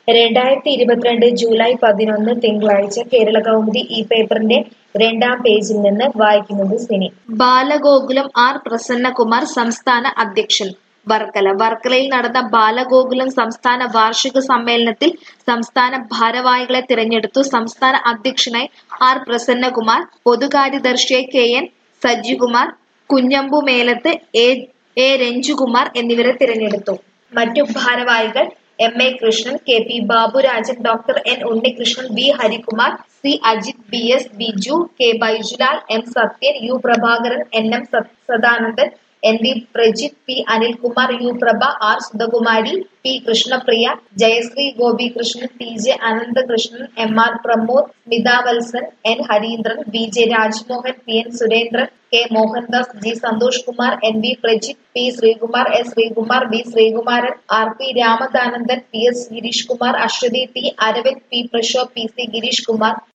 രണ്ടായിരത്തി ഇരുപത്തിരണ്ട് ജൂലൈ പതിനൊന്ന് തിങ്കളാഴ്ച കേരള കൗമുദി ഈ പേപ്പറിന്റെ രണ്ടാം പേജിൽ നിന്ന് വായിക്കുന്നത് സിനി ബാലഗോകുലം ആർ പ്രസന്നകുമാർ സംസ്ഥാന അധ്യക്ഷൻ വർക്കല വർക്കലയിൽ നടന്ന ബാലഗോകുലം സംസ്ഥാന വാർഷിക സമ്മേളനത്തിൽ സംസ്ഥാന ഭാരവാഹികളെ തിരഞ്ഞെടുത്തു സംസ്ഥാന അധ്യക്ഷനായി ആർ പ്രസന്നകുമാർ പൊതുകാര്യദർശിയായി K N Sajikumar Kunhambu Melath A A Renjukumar എന്നിവരെ തിരഞ്ഞെടുത്തു മറ്റു ഭാരവാഹികൾ M A Krishnan K P Baburajan doctor N Unnikrishnan V Harikumar C Ajith B S Biju K Baijulal M Sathyan U Prabhakaran N M സ- Sadanandan N V Prajith P Anilkumar U Prabha R Sudhakumari P Krishnapriya Jayasree Gopikrishnan T J Ananthakrishnan M R Pramod Smithavalsan N Hareendran V J Rajmohan P N Surendran K Mohandas G Santhosh Kumar N V Prajith P Sreekumar S Sreekumar B Sreekumaran R P Ramadanandan P S Gireesh Kumar Aswathy T Aravind P Prashobh P C Gireesh Kumar